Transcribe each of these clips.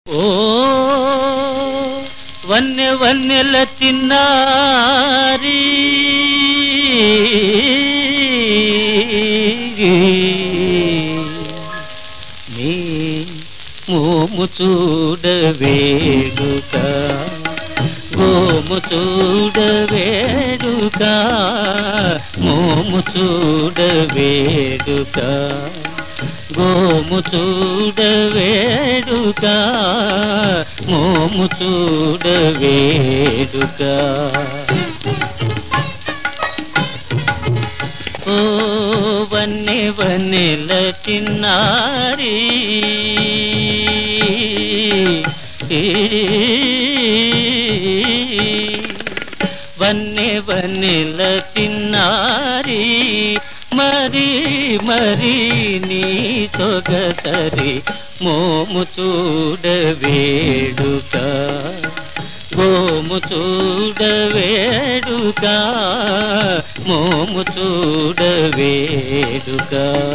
ఓ వన్నె వన్నెల చిన్నారి నీ మోము చూడ వేడుక గోము చూడ వేడుక మోము చూడ వేడుక గోము చూడ వేడుక మోము చూడ వేడుక ఓ వన్నె వన్నెల చిన్నారి వన్నె వన్నెల చిన్నారి మరి మరి నీ సొగసరి మోము చూడ వేడుక గోము చూడ వేడుక మోము చూడ వేడుక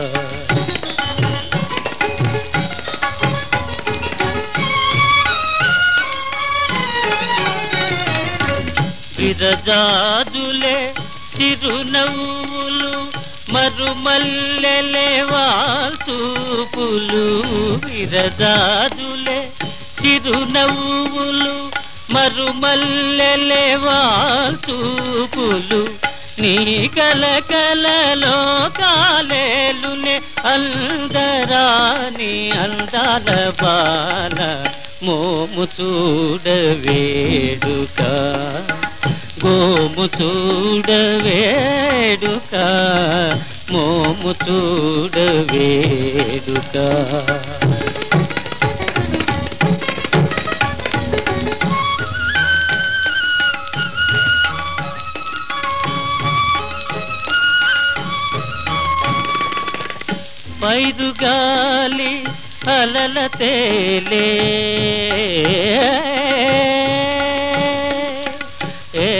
విరజాజులే చిరునవ్వులు మరుమల్లెలే వాల్చూపులు విరజాజులే చిరునవ్వులు మరుమల్లెలే వాల్చూపులు నీ కల కలలో కాలేలునే అందరాని అందాల బాల మోము చూడ వేడుక గోము చూడ వేడుక మోము చూడ వేడుక పైరుగాలి అలల తేలే ఏ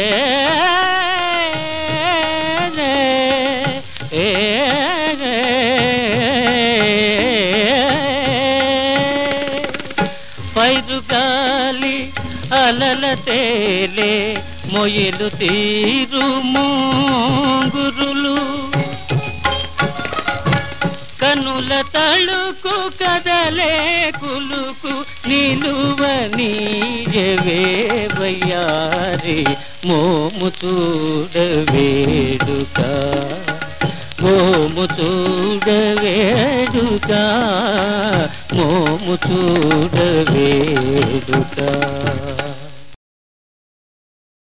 ఏ పైరుగాలి అలల తేలే మొయిలు తీరు గురులు కనుల తళుకు కదలే కులుకు నిలువ నీయవేవయ్యారి మోము చూడ వేడుక మోము చూడ వేడుక మోము చూడ వేడుక